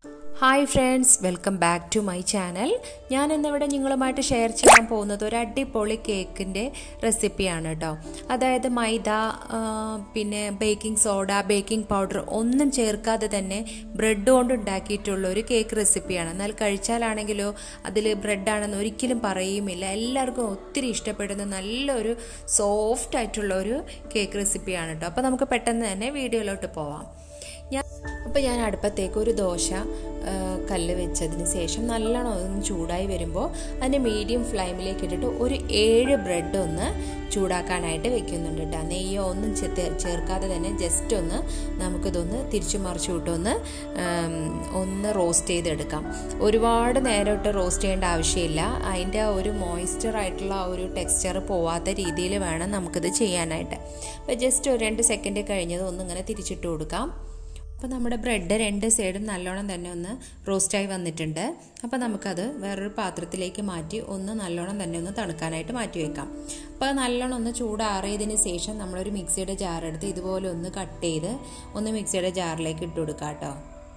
hi friends welcome back to my channel ഞാൻ ഇന്നിവിടെ നിങ്ങളുമായിട്ട് ഷെയർ ചെയ്യാൻ പോകുന്നത് ഒരു അടിപൊളി കേക്കിൻ്റെ റെസിപ്പിയാണ് കേട്ടോ അതായത് മൈദ ആ, പിന്നെ ബേക്കിംഗ് സോഡ ബേക്കിംഗ് പൗഡർ ഒന്നും ചേർക്കാതെ തന്നെ ബ്രെഡ് കൊണ്ട് ഉണ്ടാക്കിയിട്ടുള്ള ഒരു കേക്ക് റെസിപ്പിയാണ് എന്നാൽ കഴിച്ചാലാണെങ്കിലോ അതിൽ ബ്രെഡാണെന്ന് ഒരിക്കലും പറയുമില്ല എല്ലാവർക്കും ഒത്തിരി ഇഷ്ടപ്പെടുന്ന നല്ലൊരു സോഫ്റ്റ് ആയിട്ടുള്ള ഒരു കേക്ക് റെസിപ്പിയാണ് കേട്ടോ അപ്പോൾ നമുക്ക് പെട്ടെന്ന് തന്നെ വീഡിയോയിലോട്ട് പോവാം ഞാൻ അപ്പോൾ ഞാൻ അടുപ്പത്തേക്ക് ഒരു ദോശ ആ, കല്ല് വെച്ചതിന് ശേഷം നല്ലോണം ഒന്ന് ചൂടായി വരുമ്പോൾ അതിൻ്റെ മീഡിയം ഫ്ലെയിമിലേക്ക് ഇട്ടിട്ട് ഒരു ഏഴ് ബ്രെഡ് ഒന്ന് ചൂടാക്കാനായിട്ട് വെക്കുന്നുണ്ട് കേട്ടോ നെയ്യോ ഒന്നും ചെ- ചേർക്കാതെ തന്നെ ജസ്റ്റ് ഒന്ന് നമുക്കിതൊന്ന് തിരിച്ചു മറിച്ചു വിട്ടൊന്ന് ആം, ഒന്ന് റോസ്റ്റ് ചെയ്തെടുക്കാം ഒരുപാട് നേരം ഇട്ട് റോസ്റ്റ് ചെയ്യേണ്ട ആവശ്യമില്ല അതിൻ്റെ ആ ഒരു മോയ്സ്ചർ ആയിട്ടുള്ള ആ ഒരു ടെക്സ്ചർ പോവാത്ത രീതിയിൽ വേണം നമുക്കിത് ചെയ്യാനായിട്ട് അപ്പോൾ ജസ്റ്റ് ഒരു രണ്ട് സെക്കൻഡ് കഴിഞ്ഞത് ഒന്നിങ്ങനെ തിരിച്ചിട്ട് കൊടുക്കാം അപ്പോൾ നമ്മുടെ ബ്രെഡ് രണ്ട് സൈഡും നല്ലോണം തന്നെ ഒന്ന് റോസ്റ്റായി വന്നിട്ടുണ്ട് അപ്പോൾ നമുക്കത് വേറൊരു പാത്രത്തിലേക്ക് മാറ്റി ഒന്ന് നല്ലോണം തന്നെ ഒന്ന് തണുക്കാനായിട്ട് മാറ്റി വെക്കാം അപ്പോൾ നല്ലോണം ഒന്ന് ചൂടാറിയതിന് ശേഷം നമ്മളൊരു മിക്സിയുടെ ജാർ എടുത്ത് ഇതുപോലെ ഒന്ന് കട്ട് ചെയ്ത് ഒന്ന് മിക്സിയുടെ ജാറിലേക്ക് ഇട്ട് കൊടുക്കാം കേട്ടോ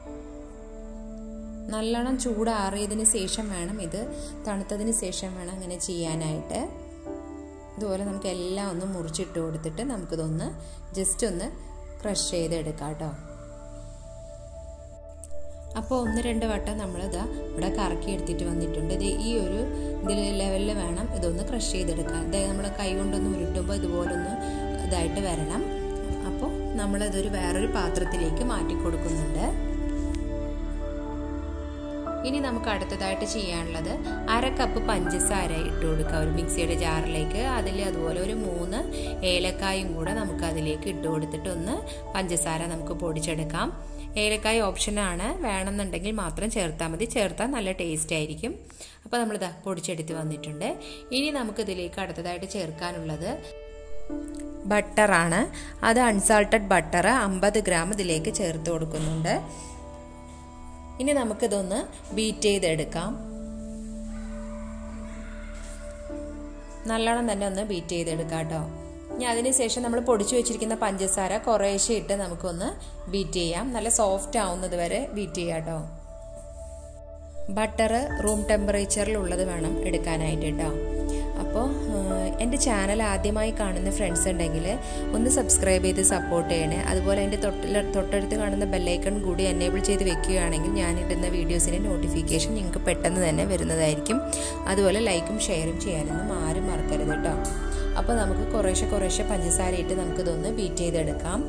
നല്ലോണം ചൂടാറിയതിന് ശേഷം വേണം ഇത് തണുത്തതിന് ശേഷം വേണം അങ്ങനെ ചെയ്യാനായിട്ട് ഇതുപോലെ നമുക്ക് എല്ലാം ഒന്ന് മുറിച്ചിട്ട് കൊടുത്തിട്ട് നമുക്കിതൊന്ന് ജസ്റ്റ് ഒന്ന് ക്രഷ് ചെയ്തെടുക്കാം കേട്ടോ അപ്പോൾ ഒന്ന് രണ്ട് വട്ടം നമ്മളിതാ ഇവിടെ കറക്കി എടുത്തിട്ട് വന്നിട്ടുണ്ട് ഇത് ഈ ഒരു ഇതിൽ ലെവലിൽ വേണം ഇതൊന്ന് ക്രഷ് ചെയ്തെടുക്കാൻ അതായത് നമ്മൾ കൈ കൊണ്ടൊന്ന് ഉരുട്ടുമ്പോൾ ഇതുപോലൊന്ന് ഇതായിട്ട് വരണം അപ്പോൾ നമ്മളിതൊരു വേറൊരു പാത്രത്തിലേക്ക് മാറ്റി കൊടുക്കുന്നുണ്ട് ഇനി നമുക്ക് അടുത്തതായിട്ട് ചെയ്യാനുള്ളത് അര കപ്പ് പഞ്ചസാര ഇട്ട് കൊടുക്കുക ഒരു മിക്സിയുടെ ജാറിലേക്ക് അതിൽ അതുപോലെ ഒരു മൂന്ന് ഏലക്കായും കൂടെ നമുക്ക് അതിലേക്ക് ഇട്ട് കൊടുത്തിട്ട് ഒന്ന് പഞ്ചസാര നമുക്ക് പൊടിച്ചെടുക്കാം ഏലക്കായ ഓപ്ഷനാണ് വേണമെന്നുണ്ടെങ്കിൽ മാത്രം ചേർത്താൽ മതി ചേർത്താൽ നല്ല ടേസ്റ്റ് ആയിരിക്കും അപ്പോൾ നമ്മളിതാ പൊടിച്ചെടുത്ത് വന്നിട്ടുണ്ട് ഇനി നമുക്ക് ഇതിലേക്ക് അടുത്തതായിട്ട് ചേർക്കാനുള്ളത് ബട്ടറാണ് അത് അൺസാൾട്ടഡ് ബട്ടർ അമ്പത് ഗ്രാം ഇതിലേക്ക് ചേർത്ത് കൊടുക്കുന്നുണ്ട് ഇനി നമുക്കിതൊന്ന് ബീറ്റ് ചെയ്തെടുക്കാം നല്ലോണം തന്നെ ഒന്ന് ബീറ്റ് ചെയ്തെടുക്കാം കേട്ടോ ഇനി അതിനുശേഷം നമ്മൾ പൊടിച്ചു വെച്ചിരിക്കുന്ന പഞ്ചസാര കുറേശ്ശെ ഇട്ട് നമുക്കൊന്ന് ബീറ്റ് ചെയ്യാം നല്ല സോഫ്റ്റ് ആവുന്നത് വരെ ബീറ്റ് ചെയ്യാം കേട്ടോ ബട്ടർ റൂം ടെമ്പറേച്ചറിലുള്ളത് വേണം എടുക്കാനായിട്ട് കേട്ടോ അപ്പോൾ എൻ്റെ ചാനൽ ആദ്യമായി കാണുന്ന ഫ്രണ്ട്സ് ഉണ്ടെങ്കിൽ ഒന്ന് സബ്സ്ക്രൈബ് ചെയ്ത് സപ്പോർട്ട് ചെയ്യണേ അതുപോലെ എൻ്റെ തൊട്ടിൽ തൊട്ടടുത്ത് കാണുന്ന ബെല്ലൈക്കൺ കൂടി എനേബിൾ ചെയ്ത് വെക്കുകയാണെങ്കിൽ ഞാൻ ഇടുന്ന വീഡിയോസിൻ്റെ നോട്ടിഫിക്കേഷൻ നിങ്ങൾക്ക് പെട്ടെന്ന് തന്നെ വരുന്നതായിരിക്കും അതുപോലെ ലൈക്കും ഷെയറും ചെയ്യാനൊന്നും ആരും മറക്കരുത് കേട്ടോ അപ്പോൾ നമുക്ക് കുറേശ്ശെ കുറേശ്ശെ പഞ്ചസാര ഇട്ട് നമുക്കിതൊന്ന് ബീറ്റ് ചെയ്തെടുക്കാം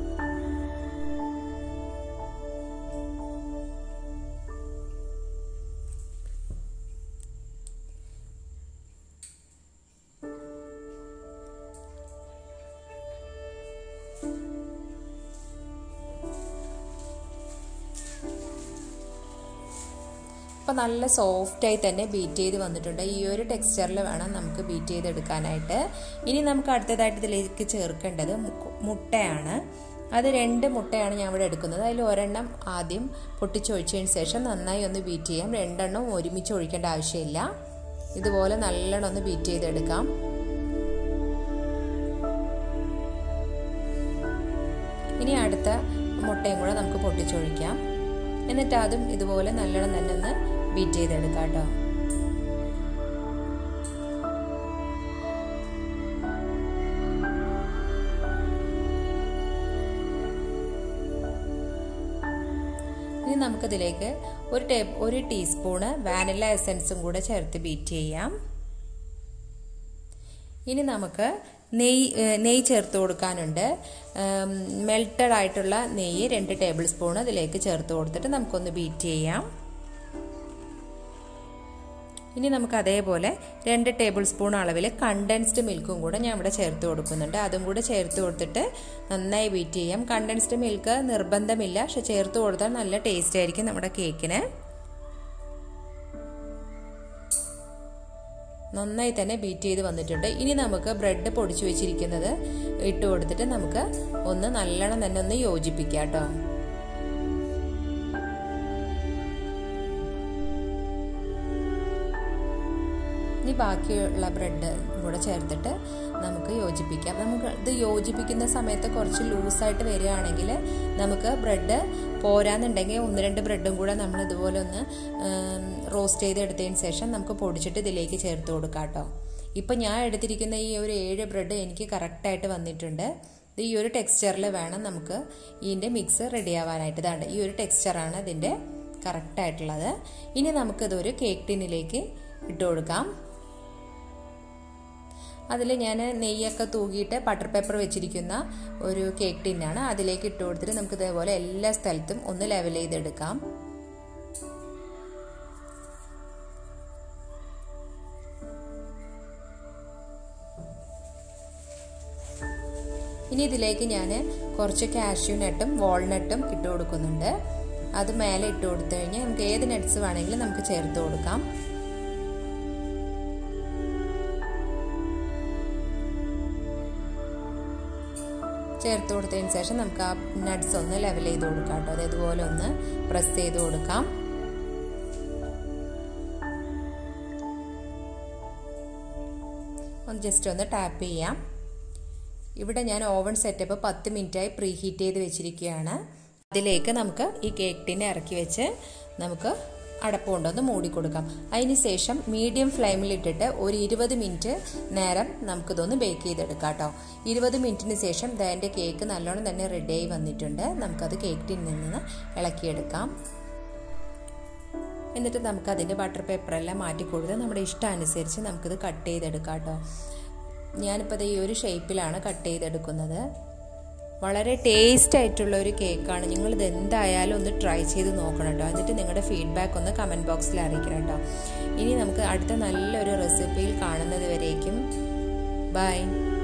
അപ്പോൾ നല്ല സോഫ്റ്റായി തന്നെ ബീറ്റ് ചെയ്ത് വന്നിട്ടുണ്ട് ഈ ഒരു ടെക്സ്ചറിൽ വേണം നമുക്ക് ബീറ്റ് ചെയ്തെടുക്കാനായിട്ട് ഇനി നമുക്ക് അടുത്തതായിട്ട് ഇതിലേക്ക് ചേർക്കേണ്ടത് മുട്ടയാണ് അത് രണ്ട് മുട്ടയാണ് ഞാൻ ഇവിടെ എടുക്കുന്നത് അതിൽ ഒരെണ്ണം ആദ്യം പൊട്ടിച്ചൊഴിച്ചതിന് ശേഷം നന്നായി ഒന്ന് ബീറ്റ് ചെയ്യാം രണ്ടെണ്ണം ഒരുമിച്ച് ഒഴിക്കേണ്ട ആവശ്യമില്ല ഇതുപോലെ നല്ലോണം ഒന്ന് ബീറ്റ് ചെയ്തെടുക്കാം ഇനി അടുത്ത മുട്ടയും കൂടെ നമുക്ക് പൊട്ടിച്ചൊഴിക്കാം എന്നിട്ട് അതും ഇതുപോലെ നല്ലോണം തന്നെ ഒന്ന് ബീറ്റ് ചെയ്തെടുക്കാം കേട്ടോ ഇനി നമുക്കിതിലേക്ക് ഒരു ടേ ഒരു ടീസ്പൂണ് വാനില എസൻസും കൂടെ ചേർത്ത് ബീറ്റ് ചെയ്യാം ഇനി നമുക്ക് നെയ്യ് നെയ്യ് ചേർത്ത് കൊടുക്കാനുണ്ട് മെൽറ്റഡ് ആയിട്ടുള്ള നെയ്യ് രണ്ട് ടേബിൾ സ്പൂൺ അതിലേക്ക് ചേർത്ത് കൊടുത്തിട്ട് നമുക്കൊന്ന് ബീറ്റ് ചെയ്യാം ഇനി നമുക്ക് അതേപോലെ രണ്ട് ടേബിൾ സ്പൂൺ അളവിൽ കണ്ടൻസ്ഡ് മിൽക്കും കൂടെ ഞാൻ ഇവിടെ ചേർത്ത് കൊടുക്കുന്നുണ്ട് അതും കൂടെ ചേർത്ത് കൊടുത്തിട്ട് നന്നായി ബീറ്റ് ചെയ്യാം കണ്ടൻസ്ഡ് മിൽക്ക് നിർബന്ധമില്ല പക്ഷെ ചേർത്ത് കൊടുത്താൽ നല്ല ടേസ്റ്റ് ആയിരിക്കും നമ്മുടെ കേക്കിന് നന്നായി തന്നെ ബീറ്റ് ചെയ്ത് വന്നിട്ടുണ്ട് ഇനി നമുക്ക് ബ്രെഡ് പൊടിച്ചു വെച്ചിരിക്കുന്നത് ഇട്ട് കൊടുത്തിട്ട് നമുക്ക് ഒന്ന് നല്ലോണം തന്നെ ഒന്ന് യോജിപ്പിക്കാം കേട്ടോ ഇനി ബാക്കിയുള്ള ബ്രെഡ് കൂടെ ചേർത്തിട്ട് നമുക്ക് യോജിപ്പിക്കാം നമുക്ക് ഇത് യോജിപ്പിക്കുന്ന സമയത്ത് കുറച്ച് ലൂസായിട്ട് വരികയാണെങ്കിൽ നമുക്ക് ബ്രെഡ് പോരാന്നുണ്ടെങ്കിൽ ഒന്ന് രണ്ട് ബ്രെഡും കൂടെ നമ്മൾ ഇതുപോലെ ഒന്ന് റോസ്റ്റ് ചെയ്തെടുത്തതിന് ശേഷം നമുക്ക് പൊടിച്ചിട്ട് ഇതിലേക്ക് ചേർത്ത് കൊടുക്കാം കേട്ടോ ഇപ്പം ഞാൻ എടുത്തിരിക്കുന്ന ഈ ഒരു ഏഴ് ബ്രെഡ് എനിക്ക് കറക്റ്റായിട്ട് വന്നിട്ടുണ്ട് ഇത് ഈ ഒരു ടെക്സ്ചറിൽ വേണം നമുക്ക് ഇതിൻ്റെ മിക്സ് റെഡി ആവാനായിട്ട് ഇതാണ്ട് ഈ ഒരു ടെക്സ്ചറാണ് ഇതിൻ്റെ കറക്റ്റായിട്ടുള്ളത് ഇനി നമുക്കിതൊരു കേക്ക് ടിന്നിലേക്ക് ഇട്ട് കൊടുക്കാം അതിൽ ഞാൻ നെയ്യൊക്കെ തൂകിയിട്ട് ബട്ടർ പേപ്പർ വെച്ചിരിക്കുന്ന ഒരു കേക്ക് ടിന്നാണ് അതിലേക്ക് ഇട്ട് കൊടുത്തിട്ട് നമുക്ക് ഇതേപോലെ എല്ലാ സ്ഥലത്തും ഒന്ന് ലെവൽ ചെയ്തെടുക്കാം ഇനി ഇതിലേക്ക് ഞാൻ കുറച്ച് കാഷ്യൂ നട്ടും വാൾനട്ടും ഇട്ട് കൊടുക്കുന്നുണ്ട് അത് മേലെ ഇട്ട് കൊടുത്തു കഴിഞ്ഞാൽ നമുക്ക് ഏത് നട്ട്സ് വേണമെങ്കിലും നമുക്ക് ചേർത്ത് കൊടുക്കാം ചേർത്ത് കൊടുത്തതിന് ശേഷം നമുക്ക് ആ നട്ട്സ് ഒന്ന് ലെവൽ ചെയ്ത് കൊടുക്കാം കേട്ടോ അത് ഇതുപോലെ ഒന്ന് പ്രസ് ചെയ്ത് കൊടുക്കാം ഒന്ന് ജസ്റ്റ് ഒന്ന് ടാപ്പ് ചെയ്യാം ഇവിടെ ഞാൻ ഓവൻ സെറ്റപ്പ് പത്ത് മിനിറ്റായി പ്രീ ഹീറ്റ് ചെയ്ത് വെച്ചിരിക്കുകയാണ് അതിലേക്ക് നമുക്ക് ഈ കേക്ക് ടിന്നെ ഇറക്കി വെച്ച് നമുക്ക് അടപ്പ് കൊണ്ടൊന്ന് മൂടി കൊടുക്കാം അതിന് ശേഷം മീഡിയം ഫ്ലെയിമിൽ ഇട്ടിട്ട് ഒരു ഇരുപത് മിനിറ്റ് നേരം നമുക്കിതൊന്ന് ബേക്ക് ചെയ്തെടുക്കാം കേട്ടോ ഇരുപത് മിനിറ്റിന് ശേഷം ഇതിൻ്റെ കേക്ക് നല്ലോണം തന്നെ റെഡിയായി വന്നിട്ടുണ്ട് നമുക്കത് കേക്ക് ടിന്നിൽ നിന്ന് ഇളക്കിയെടുക്കാം എന്നിട്ട് നമുക്ക് അതിൻ്റെ ബട്ടർ പേപ്പറെല്ലാം മാറ്റി കൊടുത്ത് നമ്മുടെ ഇഷ്ടമനുസരിച്ച് നമുക്കിത് കട്ട് ചെയ്തെടുക്കാം കേട്ടോ ഞാനിപ്പോൾ ഈ ഒരു ഷേപ്പിലാണ് കട്ട് ചെയ്തെടുക്കുന്നത് വളരെ ടേസ്റ്റ് ആയിട്ടുള്ള ഒരു കേക്കാണ് നിങ്ങളിത് എന്തായാലും ഒന്ന് ട്രൈ ചെയ്ത് നോക്കണം കേട്ടോ എന്നിട്ട് നിങ്ങളുടെ ഫീഡ്ബാക്ക് ഒന്ന് കമൻറ്റ് ബോക്സിൽ അറിയിക്കണം കേട്ടോ ഇനി നമുക്ക് അടുത്ത നല്ലൊരു റെസിപ്പിയിൽ കാണുന്നത് വരേക്കും ബൈ